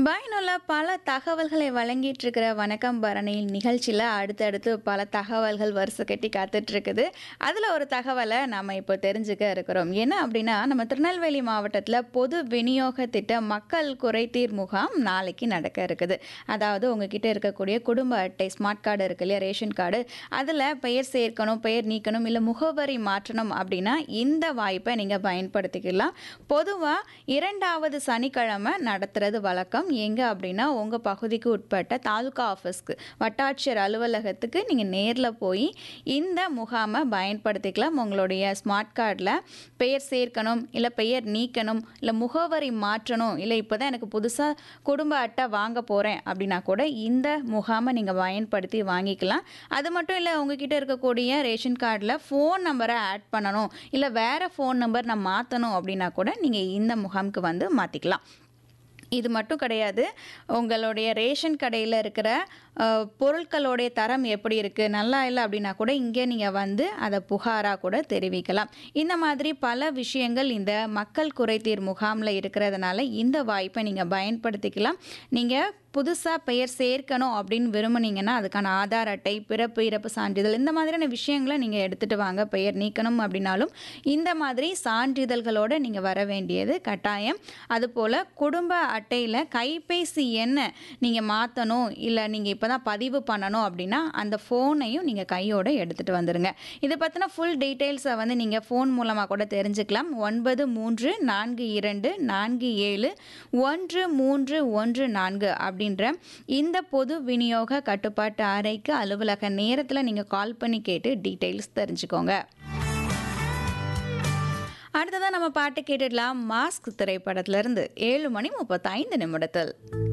பயனுள்ள பல தகவல்களை வழங்கிட்டு இருக்கிற வணக்கம் பரணியில் நிகழ்ச்சியில் அடுத்தடுத்து பல தகவல்கள் வரிசை கட்டி காத்துட்டு இருக்குது அதில் ஒரு தகவலை நம்ம இப்போ தெரிஞ்சுக்க இருக்கிறோம் என்ன அப்படின்னா நம்ம திருநெல்வேலி மாவட்டத்தில் பொது விநியோக திட்ட மக்கள் குறைதீர் முகாம் நாளைக்கு நடக்க இருக்குது அதாவது உங்ககிட்ட இருக்கக்கூடிய குடும்ப அட்டை ஸ்மார்ட் கார்டு இருக்கு இல்லையா ரேஷன் கார்டு அதில் பெயர் சேர்க்கணும் பெயர் நீக்கணும் இல்லை முகவரி மாற்றணும் அப்படின்னா இந்த வாய்ப்பை நீங்கள் பயன்படுத்திக்கலாம் பொதுவாக இரண்டாவது சனிக்கிழமை நடத்துறது வழக்கம் எங்கே அப்படின்னா உங்கள் பகுதிக்கு உட்பட்ட தாலுகா ஆஃபீஸ்க்கு வட்டாட்சியர் அலுவலகத்துக்கு நீங்கள் நேரில் போய் இந்த முகாமை பயன்படுத்திக்கலாம் உங்களுடைய ஸ்மார்ட் கார்டில் பெயர் சேர்க்கணும் இல்லை பெயர் நீக்கணும் இல்லை முகவரி மாற்றணும் இல்லை இப்போ தான் எனக்கு புதுசாக குடும்ப அட்டை வாங்க போகிறேன் அப்படின்னா கூட இந்த முகாமை நீங்கள் பயன்படுத்தி வாங்கிக்கலாம் அது மட்டும் இல்லை உங்ககிட்ட இருக்கக்கூடிய ரேஷன் கார்டில் ஃபோன் நம்பரை ஆட் பண்ணணும் இல்லை வேறு ஃபோன் நம்பர் நான் மாற்றணும் அப்படின்னா கூட நீங்கள் இந்த முகாமுக்கு வந்து மாற்றிக்கலாம் இது மட்டும் கிடையாது உங்களுடைய ரேஷன் கடையில் இருக்கிற அஹ், பொருட்களுடைய தரம் எப்படி இருக்குது நல்லா இல்லை அப்படின்னா கூட இங்கே நீங்கள் வந்து அதை புகாராக கூட தெரிவிக்கலாம் இந்த மாதிரி பல விஷயங்கள் இந்த மக்கள் குறைதீர் முகாமில் இருக்கிறதுனால இந்த வாய்ப்பை நீங்கள் பயன்படுத்திக்கலாம் நீங்கள் புதுசாக பெயர் சேர்க்கணும் அப்படின்னு விரும்புனீங்கன்னா அதுக்கான ஆதார் அட்டை பிறப்பு இறப்பு சான்றிதழ் இந்த மாதிரியான விஷயங்களை நீங்கள் எடுத்துகிட்டு வாங்க பெயர் நீக்கணும் அப்படின்னாலும் இந்த மாதிரி சான்றிதழ்களோடு நீங்கள் வர வேண்டியது கட்டாயம் அதுபோல் குடும்ப அட்டையில் கைபேசி எண்ணை நீங்கள் மாற்றணும் இல்லை நீங்கள் இப்போ தான் பதிவு பண்ணணும் அப்படின்னா அந்த ஃபோனையும் நீங்கள் கையோடு எடுத்துகிட்டு வந்துடுங்க இதை பற்றின ஃபுல் டீட்டெயில்ஸை வந்து நீங்கள் ஃபோன் மூலமாக கூட தெரிஞ்சுக்கலாம் ஒன்பது மூன்று நான்கு இரண்டு நான்கு ஏழு ஒன்று மூன்று ஒன்று நான்கு அப்படின்ற இந்த பொது விநியோக கட்டுப்பாட்டு அறைக்கு அலுவலக நேரத்தில் நீங்கள் கால் பண்ணி கேட்டு டீட்டெயில்ஸ் தெரிஞ்சுக்கோங்க அடுத்ததான் நம்ம பாட்டு கேட்டுடலாம் மாஸ்க் திரைப்படத்திலிருந்து ஏழு மணி முப்பத்தைந்து நிமிடத்தில்